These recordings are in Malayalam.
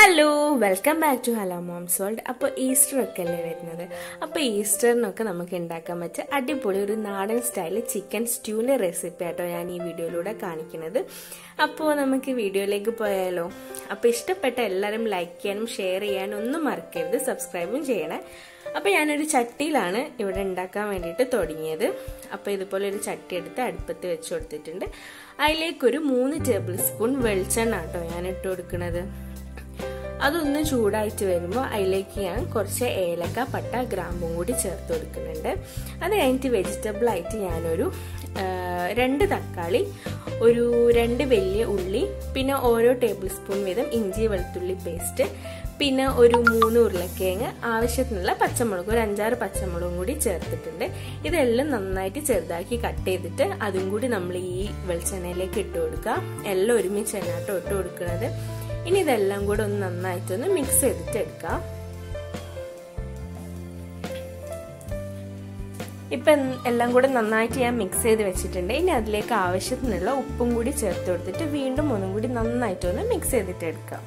hello welcome back to hello moms world അപ്പോൾ ഈസ്റ്റർ ഒക്കെ അല്ലേ വരുന്നത് അപ്പോൾ ഈസ്റ്ററിനൊക്കെ നമുക്ക് ഉണ്ടാക്കാൻ പറ്റിയ അടിപൊളി ഒരു നാടൻ സ്റ്റൈലിൽ ചിക്കൻ സ്റ്റൂവിൻ്റെ റെസിപ്പി ആട്ടോ ഞാൻ ഈ വീഡിയോയിലൂടെ കാണിക്കുന്നത് അപ്പോൾ നമുക്ക് വീഡിയോയിലേക്ക് പോയാലോ അപ്പോൾ ഇഷ്ടപ്പെട്ട എല്ലാവരും ലൈക്ക് ചെയ്യാനും ഷെയർ ചെയ്യാനും ഒന്നും മറക്കരുത് സബ്സ്ക്രൈബും ചെയ്യണേ അപ്പോൾ ഞാനൊരു ചട്ടിയിലാണ് ഇവിടെ ഉണ്ടാക്കാൻ വേണ്ടിയിട്ട് തുടങ്ങിയത് അപ്പോൾ ഇതുപോലെ ഒരു ചട്ടി എടുത്ത് അടുപ്പത്ത് വെച്ച് കൊടുത്തിട്ടുണ്ട് അതിലേക്കൊരു മൂന്ന് ടേബിൾ സ്പൂൺ വെളിച്ചെണ്ണ കേട്ടോ ഞാൻ ഇട്ട് കൊടുക്കുന്നത് അതൊന്ന് ചൂടായിട്ട് വരുമ്പോൾ അതിലേക്ക് ഞാൻ കുറച്ച് ഏലക്ക പട്ട ഗ്രാമ്പും കൂടി ചേർത്ത് കൊടുക്കുന്നുണ്ട് അത് കഴിഞ്ഞിട്ട് വെജിറ്റബിൾ ആയിട്ട് ഞാനൊരു രണ്ട് തക്കാളി ഒരു രണ്ട് വലിയ ഉള്ളി പിന്നെ ഓരോ ടേബിൾ സ്പൂൺ വീതം ഇഞ്ചി വെളുത്തുള്ളി പേസ്റ്റ് പിന്നെ ഒരു മൂന്ന് ഉരുളക്കിഴങ്ങ് ആവശ്യത്തിനുള്ള പച്ചമുളക് ഒരു അഞ്ചാറ് പച്ചമുളകും കൂടി ചേർത്തിട്ടുണ്ട് ഇതെല്ലാം നന്നായിട്ട് ചെറുതാക്കി കട്ട് ചെയ്തിട്ട് അതും കൂടി നമ്മൾ ഈ വെളിച്ചെണ്ണയിലേക്ക് ഇട്ട് കൊടുക്കുക എല്ലാം ഒരുമിച്ച് എണ്ണാട്ടോ ഇട്ട് കൊടുക്കുന്നത് ഇനി ഇതെല്ലാം കൂടെ ഒന്ന് നന്നായിട്ടൊന്ന് മിക്സ് ചെയ്തിട്ട് എടുക്കാം ഇപ്പം എല്ലാം കൂടെ നന്നായിട്ട് ഞാൻ മിക്സ് ചെയ്ത് വെച്ചിട്ടുണ്ട് ഇനി അതിലേക്ക് ആവശ്യത്തിനുള്ള ഉപ്പും കൂടി ചേർത്ത് കൊടുത്തിട്ട് വീണ്ടും ഒന്നും കൂടി നന്നായിട്ടൊന്ന് മിക്സ് ചെയ്തിട്ട് എടുക്കാം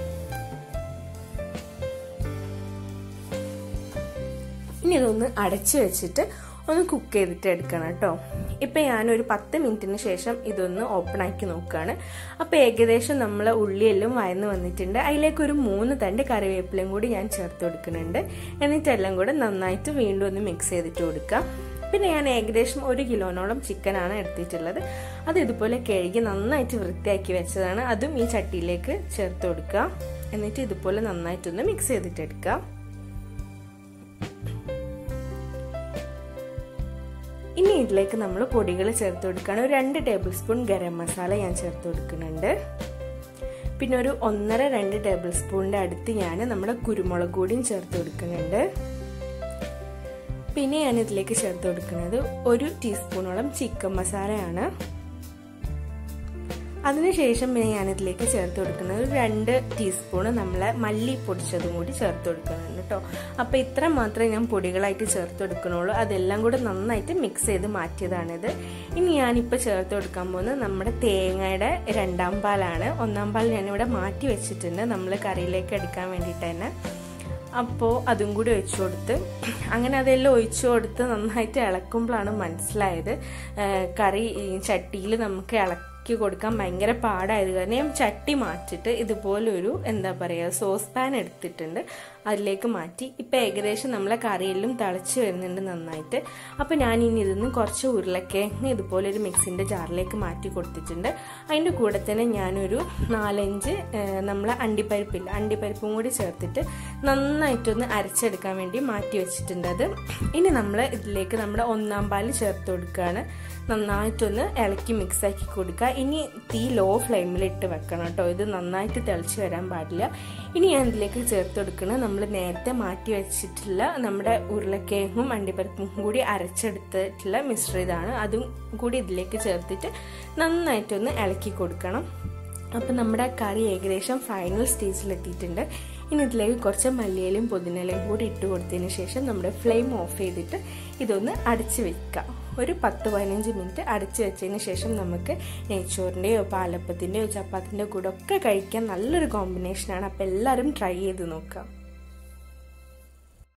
ഇനി ഇതൊന്ന് അടച്ചു വെച്ചിട്ട് ഒന്ന് കുക്ക് ചെയ്തിട്ട് എടുക്കണം കേട്ടോ ഇപ്പം ഞാനൊരു പത്ത് മിനിറ്റിന് ശേഷം ഇതൊന്ന് ഓപ്പൺ ആക്കി നോക്കുകയാണ് അപ്പോൾ ഏകദേശം നമ്മൾ ഉള്ളിയെല്ലാം വയന്ന് വന്നിട്ടുണ്ട് അതിലേക്ക് ഒരു മൂന്ന് തണ്ട് കറിവേപ്പിലയും കൂടി ഞാൻ ചേർത്ത് കൊടുക്കുന്നുണ്ട് എന്നിട്ടെല്ലാം കൂടെ നന്നായിട്ട് വീണ്ടും ഒന്ന് മിക്സ് ചെയ്തിട്ട് കൊടുക്കാം പിന്നെ ഞാൻ ഏകദേശം ഒരു കിലോനോളം ചിക്കനാണ് എടുത്തിട്ടുള്ളത് അത് ഇതുപോലെ കഴുകി നന്നായിട്ട് വൃത്തിയാക്കി വെച്ചതാണ് അതും ഈ ചട്ടിയിലേക്ക് ചേർത്ത് കൊടുക്കുക എന്നിട്ട് ഇതുപോലെ നന്നായിട്ടൊന്ന് മിക്സ് ചെയ്തിട്ട് എടുക്കാം ഇനി ഇതിലേക്ക് നമ്മൾ പൊടികൾ ചേർത്ത് കൊടുക്കുകയാണ് ഒരു രണ്ട് ടേബിൾ സ്പൂൺ ഗരം മസാല ഞാൻ ചേർത്ത് കൊടുക്കുന്നുണ്ട് പിന്നെ ഒരു ഒന്നര രണ്ട് ടേബിൾ സ്പൂണിൻ്റെ അടുത്ത് ഞാൻ നമ്മുടെ കുരുമുളക് കൂടിയും ചേർത്ത് കൊടുക്കുന്നുണ്ട് പിന്നെ ഞാൻ ഇതിലേക്ക് ചേർത്ത് കൊടുക്കുന്നത് ഒരു ടീസ്പൂണോളം ചിക്കൻ മസാലയാണ് അതിനുശേഷം പിന്നെ ഞാൻ ഇതിലേക്ക് ചേർത്ത് കൊടുക്കുന്നത് രണ്ട് ടീസ്പൂണ് നമ്മളെ മല്ലി പൊടിച്ചതും കൂടി ചേർത്ത് കൊടുക്കുന്നുണ്ട് കേട്ടോ അപ്പോൾ ഇത്ര മാത്രമേ ഞാൻ പൊടികളായിട്ട് ചേർത്ത് കൊടുക്കണുള്ളൂ അതെല്ലാം കൂടെ നന്നായിട്ട് മിക്സ് ചെയ്ത് മാറ്റിയതാണിത് ഇനി ഞാനിപ്പോൾ ചേർത്ത് കൊടുക്കാൻ പോകുന്നത് നമ്മുടെ തേങ്ങയുടെ രണ്ടാം പാലാണ് ഒന്നാം പാൽ ഞാനിവിടെ മാറ്റി വെച്ചിട്ടുണ്ട് നമ്മൾ കറിയിലേക്ക് എടുക്കാൻ വേണ്ടിയിട്ട് തന്നെ അപ്പോൾ അതും കൂടി ഒഴിച്ചു കൊടുത്ത് അങ്ങനെ അതെല്ലാം ഒഴിച്ചു കൊടുത്ത് നന്നായിട്ട് ഇളക്കുമ്പോഴാണ് മനസ്സിലായത് കറി ചട്ടിയിൽ നമുക്ക് ഇളക്കി കൊടുക്കാൻ ഭയങ്കര പാടായത് കാരണം ഞാൻ ചട്ടി മാറ്റിയിട്ട് ഇതുപോലൊരു എന്താ പറയുക സോസ് പാൻ എടുത്തിട്ടുണ്ട് അതിലേക്ക് മാറ്റി ഇപ്പം ഏകദേശം നമ്മളെ കറിയെല്ലാം തിളച്ച് വരുന്നുണ്ട് നന്നായിട്ട് അപ്പം ഞാൻ ഇനി ഇതിന്ന് കുറച്ച് ഉരുളക്കിഴങ്ങ് ഇതുപോലെ ഒരു മിക്സിൻ്റെ ജാറിലേക്ക് മാറ്റി കൊടുത്തിട്ടുണ്ട് അതിൻ്റെ കൂടെ തന്നെ ഞാനൊരു നാലഞ്ച് നമ്മളെ അണ്ടിപ്പരിപ്പില്ല അണ്ടിപ്പരിപ്പും കൂടി ചേർത്തിട്ട് നന്നായിട്ടൊന്ന് അരച്ചെടുക്കാൻ വേണ്ടി മാറ്റി വെച്ചിട്ടുണ്ട് അത് ഇനി നമ്മൾ ഇതിലേക്ക് നമ്മുടെ ഒന്നാം പാല് ചേർത്ത് കൊടുക്കുകയാണ് നന്നായിട്ടൊന്ന് ഇളക്കി മിക്സ് ആക്കി കൊടുക്കുക ഇനി തീ ലോ ഫ്ലെയിമിൽ ഇട്ട് വെക്കണം കേട്ടോ ഇത് നന്നായിട്ട് തിളച്ച് വരാൻ പാടില്ല ഇനി ഞാൻ ഇതിലേക്ക് ചേർത്ത് കൊടുക്കുന്നത് നമ്മൾ നേരത്തെ മാറ്റി വെച്ചിട്ടുള്ള നമ്മുടെ ഉരുളക്കിഴങ്ങും അണ്ടിപ്പരിപ്പും കൂടി അരച്ചെടുത്തിട്ടുള്ള മിശ്രിതമാണ് അതും കൂടി ഇതിലേക്ക് ചേർത്തിട്ട് നന്നായിട്ടൊന്ന് ഇളക്കി കൊടുക്കണം അപ്പം നമ്മുടെ കറി ഏകദേശം ഫൈനൽ സ്റ്റേജിലെത്തിയിട്ടുണ്ട് ഇനി ഇതിലേക്ക് കുറച്ച് മല്ലിയിലും പുതിനയിലും കൂടി ഇട്ട് കൊടുത്തതിന് ശേഷം നമ്മുടെ ഫ്ലെയിം ഓഫ് ചെയ്തിട്ട് ഇതൊന്ന് അടച്ച് വെക്കുക ഒരു പത്ത് പതിനഞ്ച് മിനിറ്റ് അടച്ച് വെച്ചതിന് ശേഷം നമുക്ക് നെയ്ച്ചോറിൻ്റെയോ പാലപ്പത്തിൻ്റെയോ ചപ്പാത്തിൻ്റെ കൂടെ ഒക്കെ കഴിക്കാൻ നല്ലൊരു കോമ്പിനേഷനാണ് അപ്പോൾ എല്ലാവരും ട്രൈ ചെയ്ത് നോക്കാം